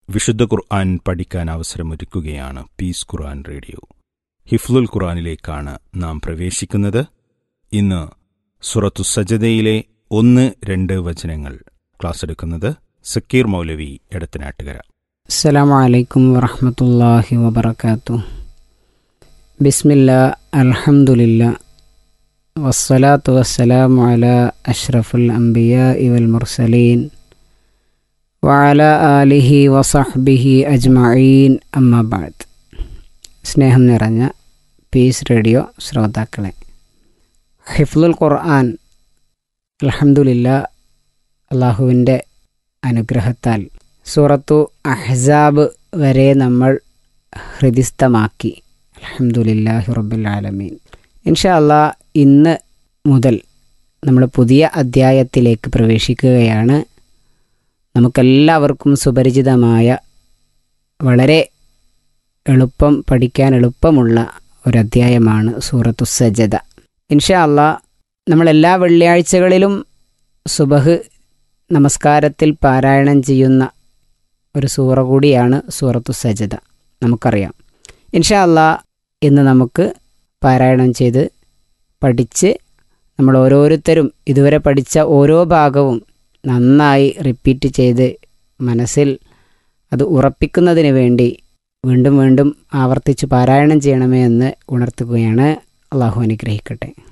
വിശുദ്ധ ഖുർആൻ പഠിക്കാൻ അവസരമൊരുക്കുകയാണ് പീസ് ഖുർആൻ റേഡിയോ ഹിഫ്ലുൽ ഖുർആനിലേക്കാണ് നാം പ്രവേശിക്കുന്നത് ഇന്ന് സുറത്തു സജദയിലെ ഒന്ന് രണ്ട് വചനങ്ങൾ ക്ലാസ് എടുക്കുന്നത് സക്കീർ മൗലവി എടത്തനാട്ടുകര അസ്സലാമു അലൈക്കും വറഹ്മത്തുള്ളാഹി വബറകാതുഹു ബിസ്മില്ലാ അൽഹംദുലില്ലാ വസ്സലാത്തു വസ്സലാമു അലാ അഷ്റഫുൽ അംബിയാഇ വൽ മുർസലീൻ വഅല ആലിഹി വസഹ്ബിഹി അജ്മഈൻ അമ്മാ ബഅദ് സ്നേഹം നിറഞ്ഞ പീസ് റേഡിയോ ശ്രോതാക്കളെ ഹിഫ്ലുൽ ഖുർആൻ അൽഹംദുലില്ലാ അള്ളാഹുവിൻ്റെ അനുഗ്രഹത്താൽ സൂറത്തു അഹ്സാബ് വരെ നമ്മൾ ഹൃദിസ്ഥമാക്കി അലഹമുല്ലാഹി റബ്ബുൽ ആലമീൻ ഇൻഷാ അള്ളാ ഇന്ന് മുതൽ നമ്മൾ പുതിയ അധ്യായത്തിലേക്ക് പ്രവേശിക്കുകയാണ് നമുക്കെല്ലാവർക്കും സുപരിചിതമായ വളരെ എളുപ്പം പഠിക്കാൻ എളുപ്പമുള്ള ഒരു അധ്യായമാണ് സൂറത്തു സജദ ഇൻഷാ അള്ളാ നമ്മളെല്ലാ വെള്ളിയാഴ്ചകളിലും സുബഹ് നമസ്കാരത്തിൽ പാരായണം ചെയ്യുന്ന ഒരു സൂറ കൂടിയാണ് സൂറത്തു സജദ നമുക്കറിയാം ഇൻഷാ അല്ലാ ഇന്ന് നമുക്ക് പാരായണം ചെയ്ത് പഠിച്ച് നമ്മൾ ഓരോരുത്തരും ഇതുവരെ പഠിച്ച ഓരോ ഭാഗവും നന്നായി റിപ്പീറ്റ് ചെയ്ത് മനസ്സിൽ അത് ഉറപ്പിക്കുന്നതിന് വേണ്ടി വീണ്ടും വീണ്ടും ആവർത്തിച്ച് പാരായണം ചെയ്യണമേ എന്ന് ഉണർത്തുകയാണ് അള്ളാഹു അനുഗ്രഹിക്കട്ടെ